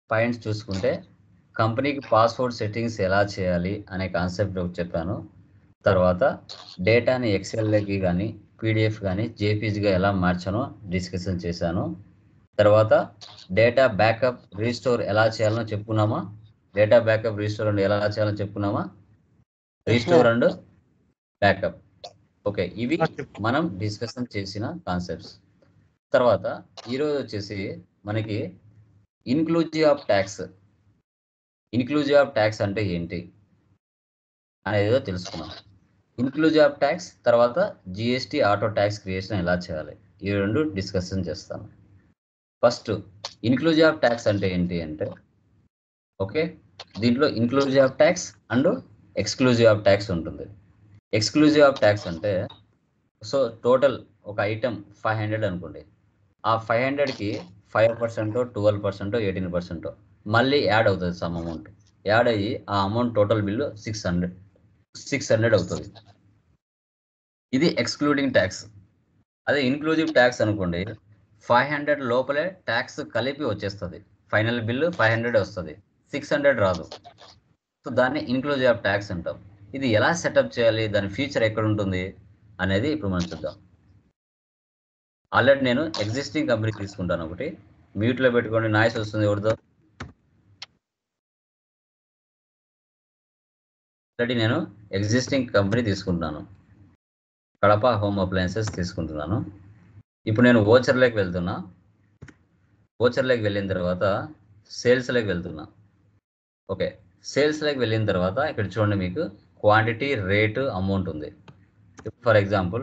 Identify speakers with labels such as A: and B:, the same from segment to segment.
A: points చూసుకుంటే కంపెనీకి password settings ఎలా చేయాలి అనే కాన్సెప్ట్ ఒకటి చెప్పాను తర్వాత డేటాని ఎక్సెల్లోకి కానీ పీడిఎఫ్ కానీ జేపీజీగా ఎలా మార్చానో డిస్కషన్ చేశాను తర్వాత డేటా బ్యాకప్ రీస్టోర్ ఎలా చేయాలో చెప్పుకున్నామా డేటా బ్యాకప్ రీస్టోర్ అండ్ ఎలా చేయాలో చెప్పుకున్నామా రీస్టోర్ అండ్ బ్యాకప్ ఓకే ఇవి మనం డిస్కషన్ చేసిన కాన్సెప్ట్స్ తర్వాత ఈరోజు వచ్చేసి మనకి inclusive of tax inclusive of tax అంటే ఏంటి అనేది తెలుసుకున్నాం ఇన్క్లూజివ్ ఆఫ్ ట్యాక్స్ తర్వాత జిఎస్టీ ఆటో ట్యాక్స్ క్రియేషన్ ఎలా చేయాలి ఈ రెండు డిస్కషన్ చేస్తాను ఫస్ట్ ఇన్క్లూజివ్ ఆఫ్ ట్యాక్స్ అంటే ఏంటి అంటే ఓకే దీంట్లో inclusive of tax and exclusive of tax ఉంటుంది ఎక్స్క్లూజివ్ ఆఫ్ ట్యాక్స్ అంటే సో టోటల్ ఒక ఐటెం ఫైవ్ హండ్రెడ్ అనుకోండి ఆ ఫైవ్ హండ్రెడ్కి five percent twelve percent eighteen percent మళ్ళీ యాడ్ అవుతుంది సమ్ అమౌంట్ యాడ్ అయ్యి ఆ amount total bill six hundred six hundred అవుతుంది ఇది ఎక్స్క్లూడింగ్ ట్యాక్స్ అదే ఇన్క్లూజివ్ ట్యాక్స్ అనుకోండి ఫైవ్ హండ్రెడ్ లోపలే ట్యాక్స్ కలిపి వచ్చేస్తుంది ఫైనల్ బిల్లు ఫైవ్ హండ్రెడ్ వస్తుంది సిక్స్ హండ్రెడ్ రాదు సో దాన్ని ఇన్క్లూజివ్ ఆఫ్ ట్యాక్స్ అంటాం ఇది ఎలా సెటప్ చేయాలి దాని ఫీచర్ ఎక్కడ ఉంటుంది అనేది ఇప్పుడు మనం చూద్దాం ఆల్రెడీ నేను ఎగ్జిస్టింగ్ కంపెనీ తీసుకుంటాను ఒకటి మ్యూట్లో పెట్టుకోండి నాయిస్ వస్తుంది ఎవరితో ఆల్రెడీ నేను ఎగ్జిస్టింగ్ కంపెనీ తీసుకుంటున్నాను కడప హోమ్ అప్లయన్సెస్ తీసుకుంటున్నాను ఇప్పుడు నేను ఓచర్లోకి వెళ్తున్నా ఓచర్లోకి వెళ్ళిన తర్వాత సేల్స్లోకి వెళ్తున్నా ఓకే సేల్స్లోకి వెళ్ళిన తర్వాత ఇక్కడ చూడండి మీకు క్వాంటిటీ రేటు అమౌంట్ ఉంది ఫర్ ఎగ్జాంపుల్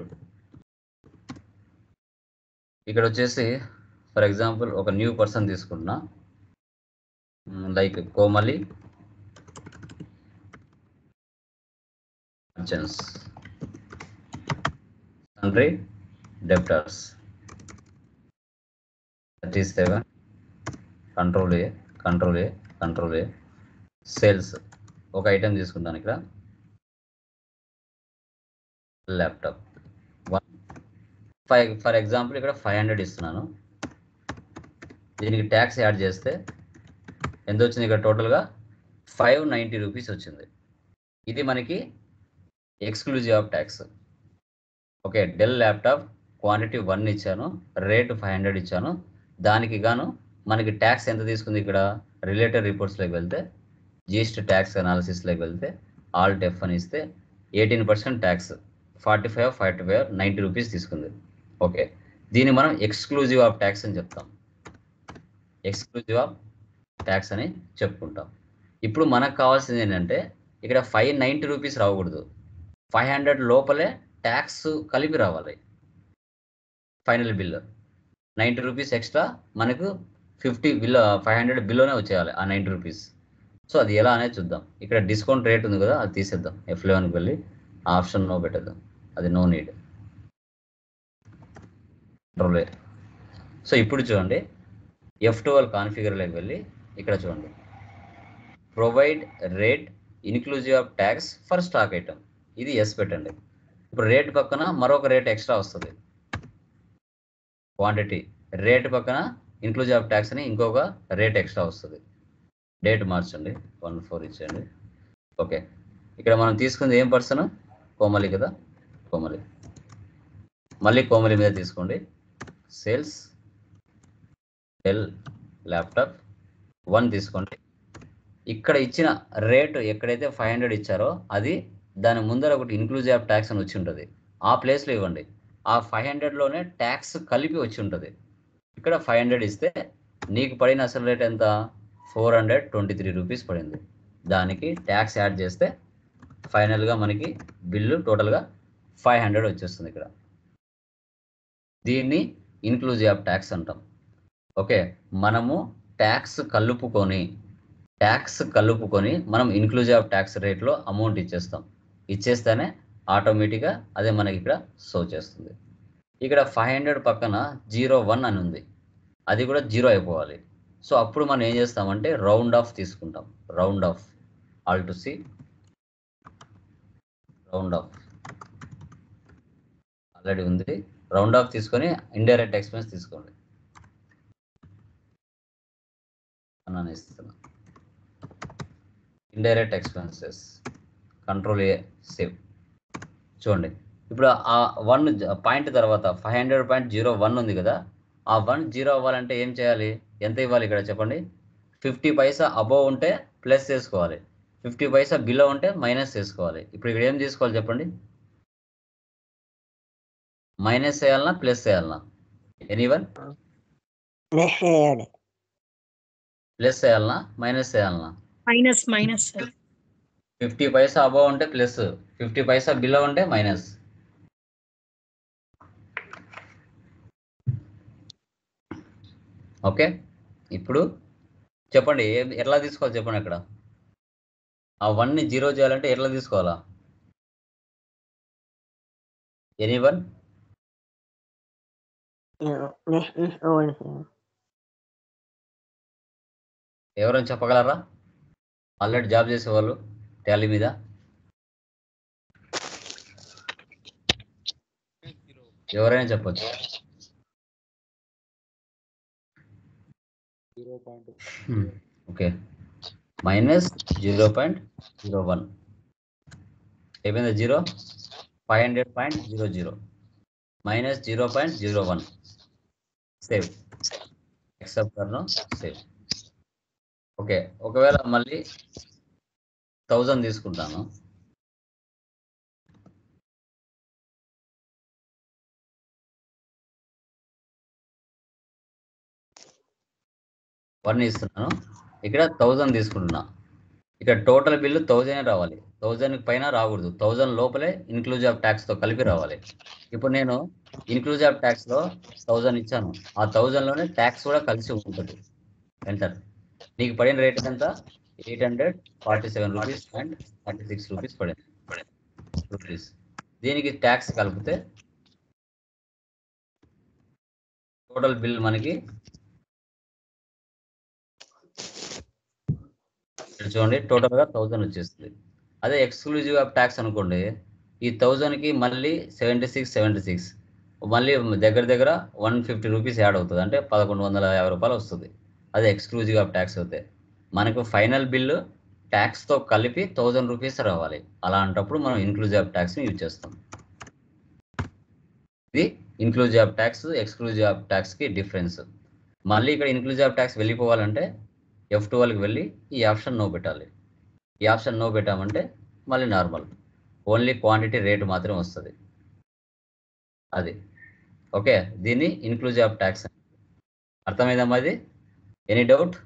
A: ఇక్కడ వచ్చేసి ఫర్ ఎగ్జాంపుల్ ఒక న్యూ పర్సన్ తీసుకుంటున్నా like Komali merchants sundry debtors 37 control A control A control A sales ఒక ఐటెం తీసుకుంటాను ఇక్కడ laptop one five for example ఇక్కడ ఫైవ్ హండ్రెడ్ ఇస్తున్నాను దీనికి ట్యాక్స్ యాడ్ చేస్తే ఎంత వచ్చింది ఇక్కడ టోటల్గా ఫైవ్ నైంటీ రూపీస్ వచ్చింది ఇది మనకి exclusive of tax okay Dell laptop quantity one ఇచ్చాను రేట్ ఫైవ్ హండ్రెడ్ ఇచ్చాను దానికి గాను మనకి ట్యాక్స్ ఎంత తీసుకుంది ఇక్కడ రిలేటెడ్ రిపోర్ట్స్లోకి వెళ్తే జిఎస్టీ ట్యాక్స్ అనాలిసిస్లోకి వెళ్తే ఆల్ టెఫ్ అని ఇస్తే eighteen percent tax forty five forty five ninety rupees తీసుకుంది ఓకే దీన్ని మనం ఎక్స్క్లూజివ్ ఆఫ్ ట్యాక్స్ అని చెప్తాం ఎక్స్క్లూజివ్ ఆఫ్ ట్యాక్స్ అని చెప్పుకుంటాం ఇప్పుడు మనకు కావాల్సింది ఏంటంటే ఇక్కడ ఫైవ్ నైంటీ రూపీస్ రాకూడదు ఫైవ్ హండ్రెడ్ లోపలే ట్యాక్స్ కలిపి రావాలి final bill ninety rupees extra మనకు ఫిఫ్టీ బిల్ ఫైవ్ హండ్రెడ్ బిల్లోనే వచ్చేయాలి ఆ నైంటీ రూపీస్ సో అది ఎలా అనేది చూద్దాం ఇక్కడ డిస్కౌంట్ రేట్ ఉంది కదా అది తీసేద్దాం ఎఫ్ లెవెన్కి వెళ్ళి ఆప్షన్ నో పెట్టేద్దాం అది నో నీడ్ కంట్రోల్ సో ఇప్పుడు చూడండి ఎఫ్ ట్వెల్వ్ కాన్ఫిగర్లోకి వెళ్ళి ఇక్కడ చూడండి provide rate inclusive of tax for stock item ఇది ఎస్ పెట్టండి ఇప్పుడు రేట్ పక్కన మరొక రేట్ ఎక్స్ట్రా వస్తుంది క్వాంటిటీ రేట్ పక్కన ఇన్క్లూజివ్ ఆఫ్ ట్యాక్స్ అని ఇంకొక రేట్ ఎక్స్ట్రా వస్తుంది డేట్ మార్చండి వన్ ఫోర్ ఇచ్చేయండి ఓకే ఇక్కడ మనం తీసుకుంది ఏం పర్సన్ కోమలి కదా కోమలి మళ్ళీ కోమలి మీద తీసుకోండి సేల్స్ డెల్ ల్యాప్టాప్ వన్ తీసుకోండి ఇక్కడ ఇచ్చిన రేటు ఎక్కడైతే ఫైవ్ హండ్రెడ్ ఇచ్చారో అది దాని ముందర ఒకటి ఇన్క్లూజివ్ ఆఫ్ ట్యాక్స్ అని వచ్చి ఉంటుంది ఆ ప్లేస్లో ఇవ్వండి ఆ ఫైవ్ హండ్రెడ్లోనే ట్యాక్స్ కలిపి వచ్చి ఉంటుంది ఇక్కడ ఫైవ్ హండ్రెడ్ ఇస్తే నీకు పడిన అసలు రేట్ ఎంత four hundred twenty three rupees పడింది దానికి ట్యాక్స్ యాడ్ చేస్తే ఫైనల్గా మనకి బిల్లు టోటల్గా ఫైవ్ హండ్రెడ్ వచ్చేస్తుంది ఇక్కడ దీన్ని ఇన్క్లూజివ్ ఆఫ్ ట్యాక్స్ అంటాం ఓకే మనము ట్యాక్స్ కలుపుకొని ట్యాక్స్ కలుపుకొని మనం ఇన్క్లూజివ్ ఆఫ్ ట్యాక్స్ రేట్లో అమౌంట్ ఇచ్చేస్తాం ఇచ్చేస్తేనే ఆటోమేటిక్గా అదే మనకి ఇక్కడ షో చేస్తుంది ఇక్కడ ఫైవ్ హండ్రెడ్ పక్కన జీరో వన్ అని ఉంది అది కూడా జీరో అయిపోవాలి సో అప్పుడు మనం ఏం చేస్తామంటే రౌండ్ ఆఫ్ తీసుకుంటాం round off alt to C round off already ఉంది రౌండ్ ఆఫ్ తీసుకొని ఇండైరెక్ట్ ఎక్స్పెన్స్ తీసుకోండి అని ఇస్తున్నా indirect expenses control A save చూడండి ఇప్పుడు ఆ వన్ పాయింట్ తర్వాత five hundred point zero one ఉంది కదా ఆ వన్ జీరో అవ్వాలంటే ఏం చేయాలి ఎంత ఇవ్వాలి ఇక్కడ చెప్పండి ఫిఫ్టీ పైసా అబోవ్ ఉంటే ప్లస్ చేసుకోవాలి ఫిఫ్టీ పైసా బిలో ఉంటే మైనస్ చేసుకోవాలి ఇప్పుడు ఇక్కడ ఏం తీసుకోవాలి చెప్పండి మైనస్ చేయాలన్నా ప్లస్ చేయాలన్నా ఎనీవన్
B: ప్లస్ చేయాలి
A: ప్లస్ చేయాలన్నా మైనస్ చేయాలన్నా
C: minus minus sir
A: fifty paisa above ఉంటే ప్లస్ ఫిఫ్టీ పైసా బిలో ఉంటే మైనస్ ఓకే ఇప్పుడు చెప్పండి ఏ- ఎట్లా తీసుకోవాలి చెప్పండి అక్కడ ఆ వన్ని జీరో చేయాలంటే ఎట్లా తీసుకోవాలా ఎనీ వన్
B: ప్లస్ తీసుకోవాలి సార్
A: ఎవరైనా చెప్పగలరా ఆల్రెడీ జాబ్ చేసేవాళ్ళు టాలీ మీద ఎవరైనా చెప్పొచ్చు okay minus zero point zero one అయిపోయిందా zero five hundred point zero zero minus zero point zero one save accept save okay ఒకవేళ మళ్ళీ థౌజండ్ తీసుకుంటాను వన్ ఇస్తున్నాను ఇక్కడ థౌజండ్ తీసుకుంటున్నా ఇక్కడ టోటల్ బిల్లు థౌజండ్ రావాలి థౌజండ్ పైన రాకూడదు థౌజండ్ లోపలే ఇన్క్లూజివ్ ఆఫ్ ట్యాక్స్తో కలిపి రావాలి ఇప్పుడు నేను ఇన్క్లూజివ్ ఆఫ్ ట్యాక్స్లో థౌజండ్ ఇచ్చాను ఆ థౌజండ్లోనే ట్యాక్స్ కూడా కలిసి ఉంటుంది ఎంటర్ నీకు పడిన రేట్ ఎంత eight hundred forty seven rupees and thirty six rupees పడింది రూపీస్ దీనికి ట్యాక్స్ కలిపితే టోటల్ బిల్ మనకి ఇక్కడ చూడండి టోటల్గా థౌజండ్ వచ్చేస్తుంది అదే ఎక్స్క్లూజివ్ ఆఫ్ ట్యాక్స్ అనుకోండి ఈ థౌజండ్కి మళ్ళీ సెవెంటీ సిక్స్ సెవెంటీ సిక్స్ మళ్ళీ దగ్గర దగ్గర వన్ ఫిఫ్టీ రూపీస్ యాడ్ అవుతుంది అంటే పదకొండు వందల యాభై రూపాయలు వస్తుంది అదే ఎక్స్క్లూజివ్ ఆఫ్ ట్యాక్స్ అవుతే మనకు ఫైనల్ బిల్లు ట్యాక్స్తో కలిపి థౌజండ్ రూపీస్ రావాలి అలాంటప్పుడు మనం ఇన్క్లూజివ్ ఆఫ్ ట్యాక్స్ని యూజ్ చేస్తాం ఇది inclusive of tax exclusive of ట్యాక్స్కి డిఫరెన్స్ మళ్ళీ ఇక్కడ ఇన్క్లూజివ్ ఆఫ్ ట్యాక్స్ వెళ్ళిపోవాలంటే ఎఫ్ ట్వెల్వ్కి వెళ్ళి ఈ ఆప్షన్ నో పెట్టాలి ఈ ఆప్షన్ నో పెట్టామంటే మళ్ళీ నార్మల్ ఓన్లీ క్వాంటిటీ రేట్ మాత్రమే వస్తుంది అది ఓకే దీన్ని ఇన్క్లూజివ్ ఆఫ్ ట్యాక్స్ అర్థమైందమ్మా ఇది ఎనీ డౌట్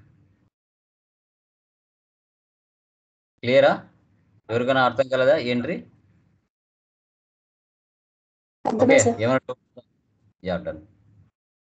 A: క్లియరా ఎవరికైనా అర్థం కలదా ఎంట్రీ ఓకే ఏమైనా యా డన్